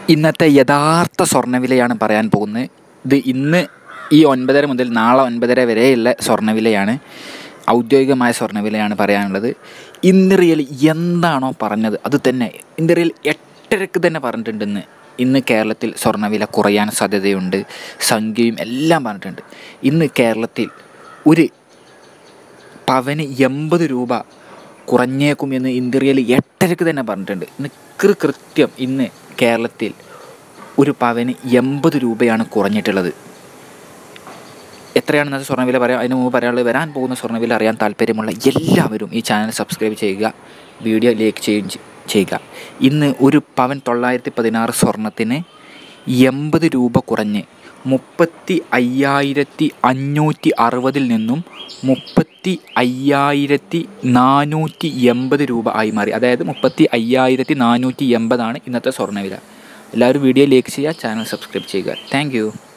ഇന്നത്തെ യഥാർത്ഥ സ്വർണ്ണവിലയാണ് പറയാൻ പോകുന്നത് ഇത് ഇന്ന് ഈ ഒൻപതര മുതൽ നാളെ ഒൻപതര വരെയുള്ള സ്വർണ്ണവിലയാണ് ഔദ്യോഗികമായ സ്വർണ്ണവിലയാണ് പറയാനുള്ളത് ഇന്ന് റിയൽ എന്താണോ പറഞ്ഞത് അത് തന്നെ ഇന്ന് റിയൽ എട്ടരക്ക് തന്നെ പറഞ്ഞിട്ടുണ്ടെന്ന് ഇന്ന് കേരളത്തിൽ സ്വർണ്ണവില കുറയാൻ സാധ്യതയുണ്ട് സംഖ്യയും എല്ലാം പറഞ്ഞിട്ടുണ്ട് ഇന്ന് കേരളത്തിൽ ഒരു പവന് എൺപത് രൂപ കുറഞ്ഞേക്കും എന്ന് ഇന്ത്യയിൽ എട്ടരക്ക് തന്നെ പറഞ്ഞിട്ടുണ്ട് ഇന്ന് കൃ കൃത്യം ഇന്ന് കേരളത്തിൽ ഒരു പവന് എൺപത് രൂപയാണ് കുറഞ്ഞിട്ടുള്ളത് എത്രയാണ് ഇന്നത്തെ സ്വർണ്ണവില പറയാം അതിന് മുമ്പ് പറയാനുള്ളത് വരാൻ പോകുന്ന സ്വർണ്ണവില അറിയാൻ താല്പര്യമുള്ള എല്ലാവരും ഈ ചാനൽ സബ്സ്ക്രൈബ് ചെയ്യുക വീഡിയോ ലൈക്ക് ചെയ്യുക ചെയ്യുക ഇന്ന് ഒരു പവൻ തൊള്ളായിരത്തി പതിനാറ് സ്വർണത്തിന് എൺപത് രൂപ കുറഞ്ഞ് മുപ്പത്തി അയ്യായിരത്തി അഞ്ഞൂറ്റി അറുപതിൽ നിന്നും മുപ്പത്തി അയ്യായിരത്തി നാനൂറ്റി എൺപത് രൂപ ആയി മാറി അതായത് മുപ്പത്തി അയ്യായിരത്തി നാനൂറ്റി എൺപതാണ് ഇന്നത്തെ സ്വർണ്ണവില എല്ലാവരും വീഡിയോ ലൈക്ക് ചെയ്യുക ചാനൽ സബ്സ്ക്രൈബ് ചെയ്യുക താങ്ക്